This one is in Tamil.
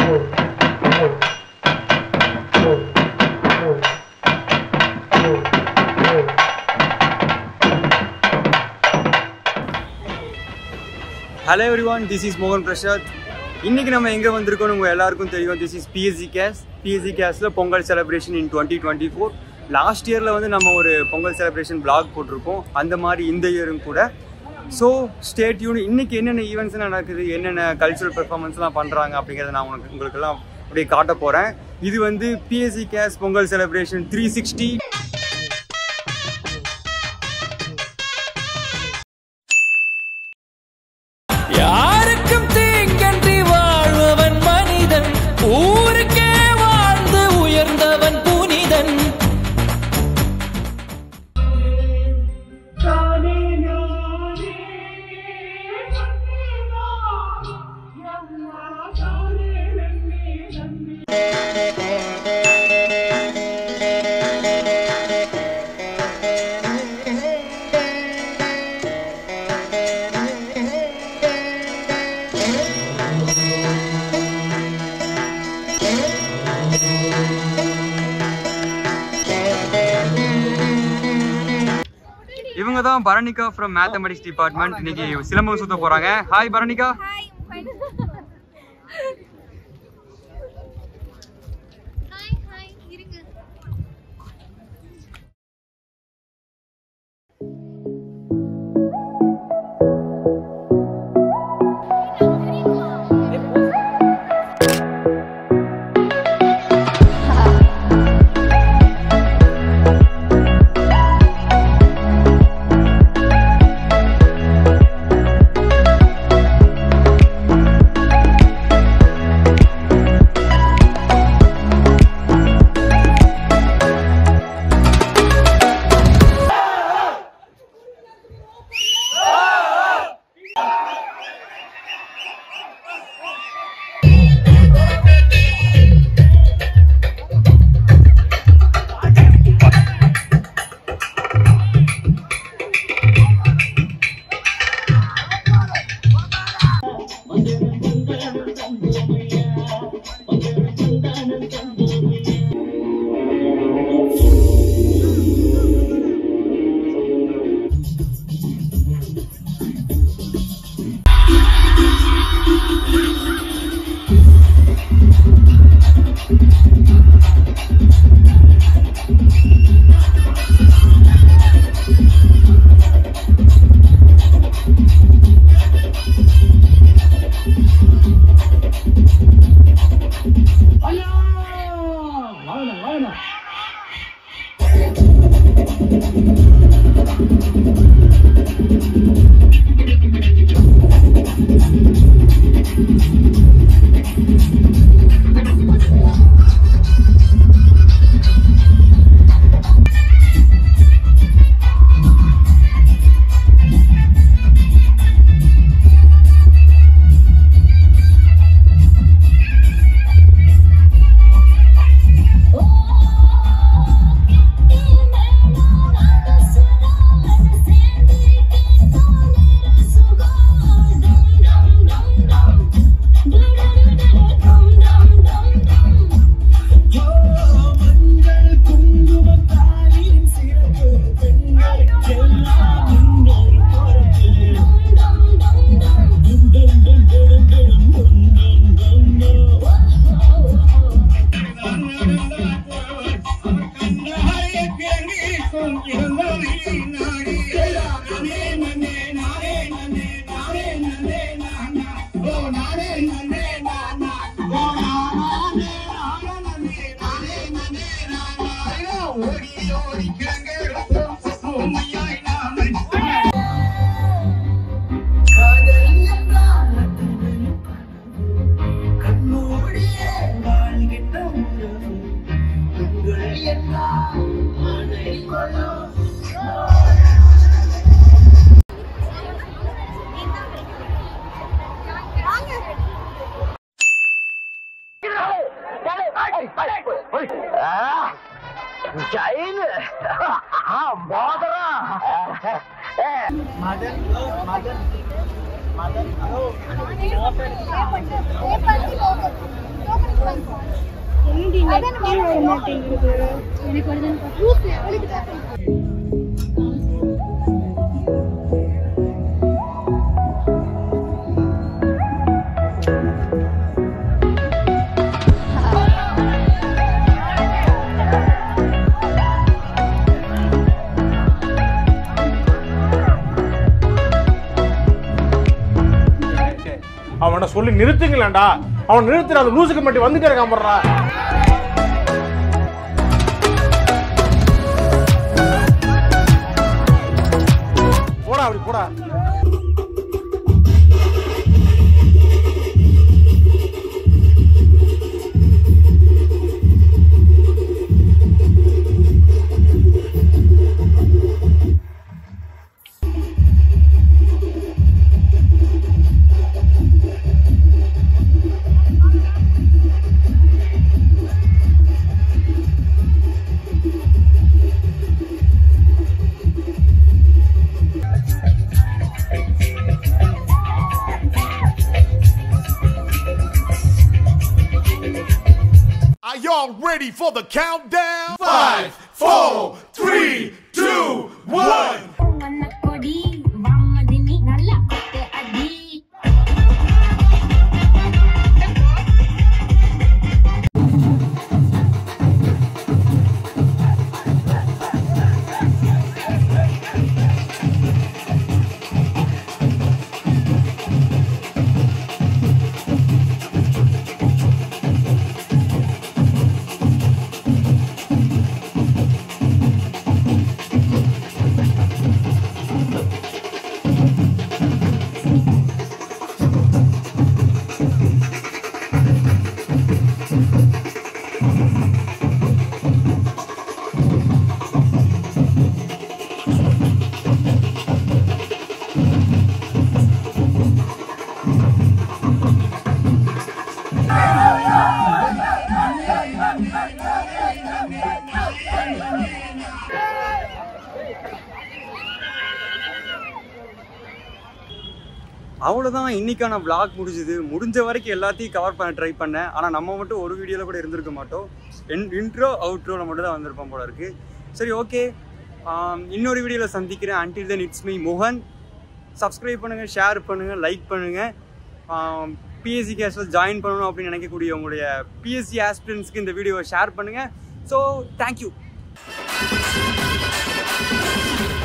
Hello every one this is மோகன் பிரசாத் இன்னைக்கு நம்ம எங்கே வந்திருக்கோம் உங்கள் எல்லாருக்கும் தெரியும் this is BSC case BSC castle Pongal celebration in twenty twenty four last இயரில் வந்து நம்ம ஒரு பொங்கல் செலிப்ரேஷன் பிளாக் போட்டிருக்கோம் அந்த மாதிரி இந்த இயரும் கூட ஸோ ஸ்டேட் யூன் இன்னைக்கு என்னென்ன ஈவெண்ட்ஸ் நடக்குது என்னென்ன கல்ச்சுரல் பெர்ஃபார்மன்ஸ்லாம் பண்ணுறாங்க அப்படிங்கிறத நான் உனக்கு உங்களுக்கெல்லாம் அப்படியே காட்ட போகிறேன் இது வந்து BSC case Pongal celebration three sixty யாருக்கும் தீங்கன்றி வாழ்பவன் மனிதன் ஊருக்கே வாழ்ந்து உயர்ந்தவன் புனிதன் இவங்க தான் பரணிகா ஃப்ரம் மேத்தமெட்டிக்ஸ் டிபார்ட்மெண்ட் இன்னைக்கு சிலம்பம் சுத்த போறாங்க ஹாய் பரணிகா ஹாய் ஹாய் இருங்க கீழே வர மாட்டேங்குது எனக்கு வருதுன்னு லூஸ் அவளுக்கு தான் அவனை சொல்லி நிறுத்துங்களேன்டா அவன் நிறுத்துற அந்த லூசுக்கு மட்டும் வந்துட்டே இருக்கான் போடுறா போடா அப்படி போடா Are y'all ready for the countdown? Five, four, three, two, one. கொடி வாமதினி நல்ல கொட்டு அடி அவ்வளோதான் இன்னைக்கான vlog முடிஞ்சுது முடிஞ்ச வரைக்கும் எல்லாத்தையும் கவர் பண்ண ட்ரை பண்ணேன் ஆனால் நம்ம மட்டும் ஒரு வீடியோவில் கூட இருந்திருக்க மாட்டோம் இன்ட்ரோ அவுட்ரோவில் மட்டும் தான் வந்திருப்போம் போல இருக்கு சரி ஓகே இன்னொரு வீடியோவில் சந்திக்கிறேன் அன்டில் தென் இட்ஸ் மீ மோகன் சப்ஸ்கிரைப் பண்ணுங்கள் ஷேர் பண்ணுங்கள் லைக் பண்ணுங்கள் பிஎஸ்சி கேஸில் ஜாயின் பண்ணணும் அப்படின்னு நினைக்கக்கூடிய உங்களுடைய பிஎஸ்சி ஆஸ்பிரன்ஸ்க்கு இந்த வீடியோவை ஷேர் பண்ணுங்கள் ஸோ தேங்க்யூ